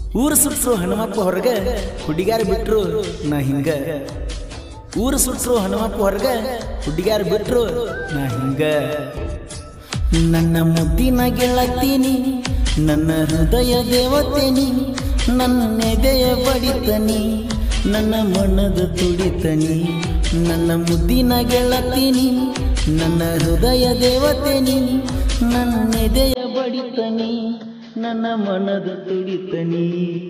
ಊರು ಸುಟ್ರು ಹನುಮಪ್ಪ ಹೊರಗ ಹುಡುಗ್ಯಾರ ಬಿಟ್ರು ನಾ ಹಿಂಗ ಊರು ಸುಟ್ರು ಹನುಮಪ್ಪ ಹೊರಗ ಹುಡುಗ್ಯಾರ ಬಿಟ್ರು ನಾ ಹಿಂಗ ನನ್ನ ಮುದ್ದಿನ ಗೆಳತೀನಿ ನನ್ನ ಹೃದಯ ದೇವತೆನಿ ನನ್ನ ಎದೆಯ ಬಡಿತನಿ ನನ್ನ ಮನದ ತುಡಿತನಿ ನನ್ನ ಮುದ್ದಿನ ಗೆಳತೀನಿ ನನ್ನ ಹೃದಯ ದೇವತೆನಿ ನನ್ನ ಎದೆಯ ಬಡಿತನಿ ನನ್ನ ಮನದ ತುಡಿತನಿ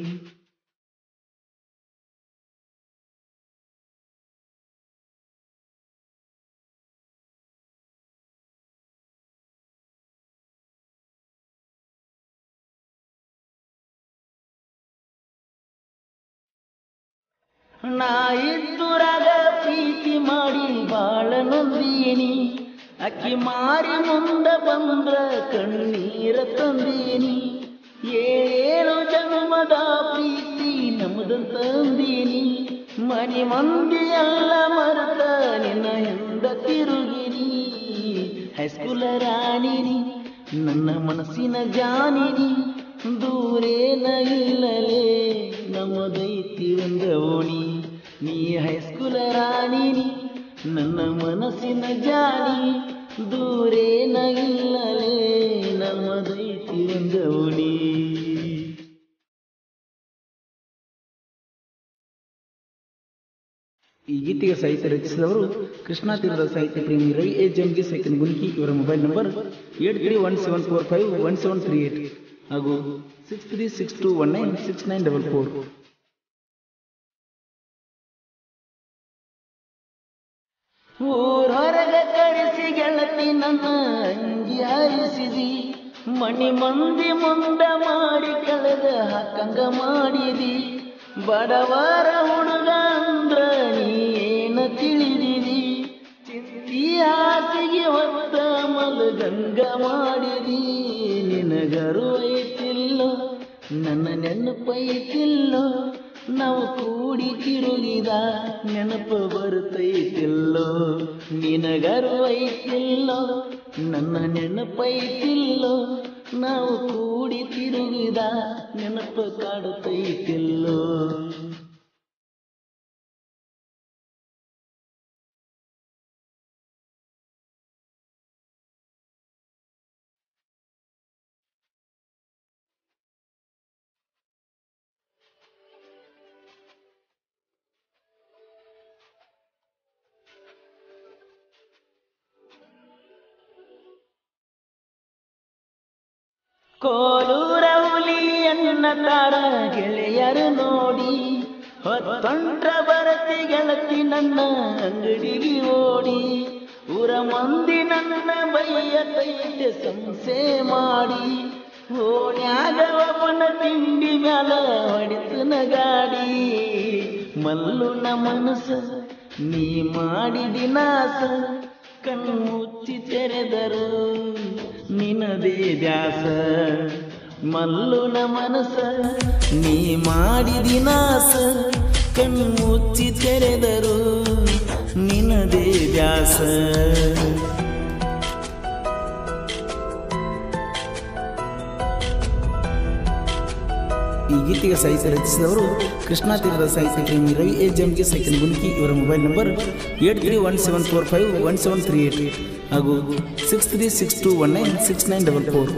ನಾ ಇದ್ದುರಾಗ ಪ್ರೀತಿ ಮಾಡಿ ಬಾಳ ನೊಂದೀನಿ ಅಕ್ಕಿ ಮಾರಿ ಮುಂದ ಬಂದ್ರ ಕಣ್ಣೀರ ತಂದೀನಿ ಏಳು ಜನ್ಮದ ಪ್ರೀತಿ ನಮ್ದಂತ ಅಂದೀನಿ ಮನಿ ಮಂದಿ ಎಲ್ಲ ಮರೆತ ನಿನ್ನ ಹಿಂದ ತಿರುಗಿನಿ ಹೈಸ್ಕೂಲ ರಾಣಿನಿ ನನ್ನ ಮನಸ್ಸಿನ ಜಾನಿನಿ ದೂರೇನ ಇಲ್ಲಲೇ ನಮ್ಮದೈತಿ ಒಂದ ಓಣಿ ನೀ ಹೈಸ್ಕೂಲ ರಾಣಿನಿ ನನ್ನ ಮನಸ್ಸಿನ ಜಾನಿ ದೂರೇನ ಇಲ್ಲಲೇ ನಮ್ಮದೈತಿ ಒಂದ ಓಣಿ ಈ ಗೀತೆಗೆ ಸಾಹಿತ್ಯ ರಚಿಸಿದವರು ಕೃಷ್ಣಾ ತೀರದ ಸಾಹಿತ್ಯ ಪ್ರೇಮಿ ರವಿ ಎ ಜಂಗಿ ಸೆಕೆಂಡ್ ಗುಲ್ಕಿ ಇವರ mobile number eight three one seven four five one seven three eight ಹಾಗೂ six three six two one nine six nine double four ಊರೊರಗ ಕಳಿಸಿ ಗೆಳತಿ ನನ್ನ ಅಂಗಿ ಹಾರಿಸಿದಿ ಮಣಿ ಮಂದಿ ಮುಂದ ಮಾಡಿ ಕಳೆದ ಹಾಕಂಗ ಮಾಡಿದಿ ಬಡವರ ಹುಡುಗ ಅಂದ್ರ ನೀನ ತಿಳಿದಿದಿ ಚಿಂತಿ ಹಾಸಿಗೆ ಹೊತ್ತ ಮಲಗಂಗ ಮಾಡಿದಿ ನಿನಗರು ಐತಿಲ್ಲೋ ನನ್ನ ನೆನಪೈತಿಲ್ಲೋ ನಾವು ಕೂಡಿ ತಿರುಗಿದ ನೆನಪು ಬರುತ್ತೈತಿಲ್ಲೋ ನಿನಗರು ಐತಿಲ್ಲೋ ನನ್ನ ನೆನಪೈತಿಲ್ಲೋ ನಾವು ಕೂಡಿ ತಿರುಗಿದ ನೆನಪು ಕಾಡುತ್ತೈತಿಲ್ಲೋ ಕೋಲೂರ ಹುಲಿಯನ್ನ ತಾರ ಗೆಳೆಯರು ನೋಡಿ ಹೊತ್ತೊಂಟ್ರ ಬರತಿ ಗೆಳತಿ ನನ್ನ ಅಂಗಡಿಗೆ ಓಡಿ ಊರ ಮಂದಿ ನನ್ನ ಬೈಯತೈತೆ ಸಂಸೆ ಮಾಡಿ ಓಣ್ಯಾಗ ಒಬ್ಬನ ತಿಂಡಿ ಮ್ಯಾಲ ಹೊಡಿತು ನಗಾಡಿ ಮಲ್ಲುನ ಮನಸ್ಸ ನೀ ಮಾಡಿದಿ ನಾಸ ಕಣ್ಮುಚ್ಚಿ ತೆರೆದರು ನಿನದೇ ದ್ಯಾಸ ಮಲ್ಲುನ ಮನಸ್ಸ ನೀ ಮಾಡಿದಿ ನಾಸ ಕಣ್ಮುಚ್ಚಿ ತೆರೆದರು ನಿನದೇ ದ್ಯಾಸ ಈ ಗೀತೆಗೆ ಸಾಹಿತ್ಯ ರಚಿಸಿದವರು ಕೃಷ್ಣಾ ತೀರದ ಸಾಹಿತ್ಯ ಪ್ರೇಮಿ ರವಿ ಎ ಜಂಗೆ ಸೆಕೆಂಡ್ ಗುಲ್ಕಿ ಇವರ mobile number eight three one seven four five one seven three eight ಹಾಗೂ six three six two one nine six nine double four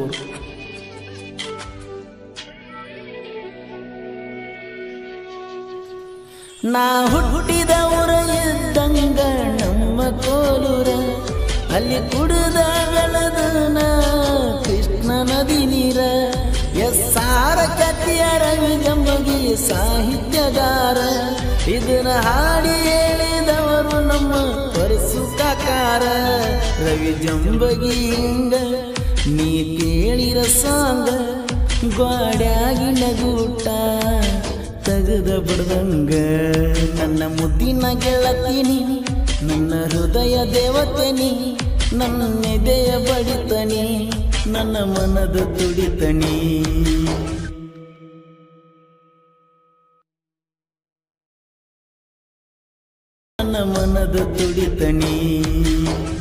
ನಾ ಹುಟ್ಟಿದ ಊರ ಇದ್ದಂಗ ನಮ್ಮ ಕೋಲೂರ ಅಲ್ಲಿ ಕುಡಿದ ಬೆಳೆದ ನಾ ಕೃಷ್ಣ ನದಿ ನೀರ ಎಸ್ಸಾರ ಕತಿಯ ರವಿ ಜಂಬಗಿ ಸಾಹಿತ್ಯಗಾರ ಇದನ್ನ ಹಾಡಿ ಹೇಳಿದವರು ನಮ್ಮ ಪರಿಸು ಕಾಕಾರ ರವಿ ಜಂಬಗಿ ಹಿಂಗ ನೀ ಕೇಳಿರ ಸಾಂಗ ಗ್ವಾಡ್ಯಾಗಿ ನಗೂಟ ತೆಗೆದ ಬಿಡ್ದಂಗ ನನ್ನ ಮುದ್ದಿನ ಗೆಳತೀನಿ ನನ್ನ ಹೃದಯ ದೇವತೆನಿ ನನ್ನ ಎದೆಯ ಬಡಿತನಿ ನನ್ನ ಮನದ ತುಡಿತನಿ ನನ್ನ ಮನದ ತುಡಿತನಿ